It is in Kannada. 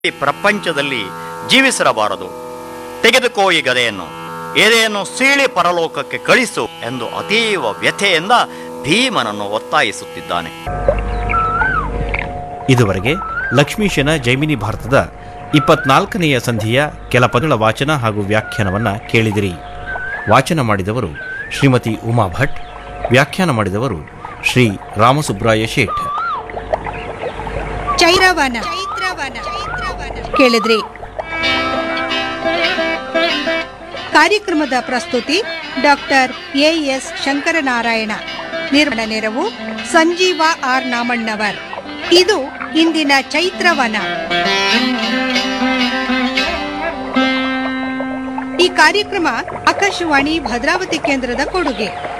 ಈ ಪ್ರಪಂಚದಲ್ಲಿ ಜೀವಿಸಿರಬಾರದು ತೆಗೆದುಕೋ ಈ ಗದೆಯನ್ನು ಎದೆಯನ್ನು ಸೀಳಿ ಪರಲೋಕಕ್ಕೆ ಕಳಿಸು ಎಂದು ಅತೀವ ವ್ಯಥೆಯಿಂದ ಭೀಮನನ್ನು ಒತ್ತಾಯಿಸುತ್ತಿದ್ದಾನೆ ಇದುವರೆಗೆ ಲಕ್ಷ್ಮೀಶನ ಜೈಮಿನಿ ಭಾರತದ ಇಪ್ಪತ್ನಾಲ್ಕನೆಯ ಸಂಧಿಯ ಕೆಲ ಪದಗಳ ವಾಚನ ಹಾಗೂ ವ್ಯಾಖ್ಯಾನವನ್ನ ಕೇಳಿದಿರಿ ವಾಚನ ಮಾಡಿದವರು ಶ್ರೀಮತಿ ಉಮಾ ಭಟ್ ವ್ಯಾಖ್ಯಾನ ಮಾಡಿದವರು ಶ್ರೀ ರಾಮಸುಬ್ರಾಯ ಶೇಠ್ ಚೈತ್ರವನ ಕೇಳಿದ್ರಿ ಕಾರ್ಯಕ್ರಮದ ಪ್ರಸ್ತುತಿ ಡಾಕ್ಟರ್ ಎ ಎಸ್ ಶಂಕರನಾರಾಯಣ ನಿರ್ಮಾಣ ನೆರವು ಸಂಜೀವ ಆರ್ ನಾಮಣ್ಣವರ್ ಇದು ಇಂದಿನ ಚೈತ್ರವನ ಈ ಕಾರ್ಯಕ್ರಮ ಆಕಾಶವಾಣಿ ಭದ್ರಾವತಿ ಕೇಂದ್ರದ ಕೊಡುಗೆ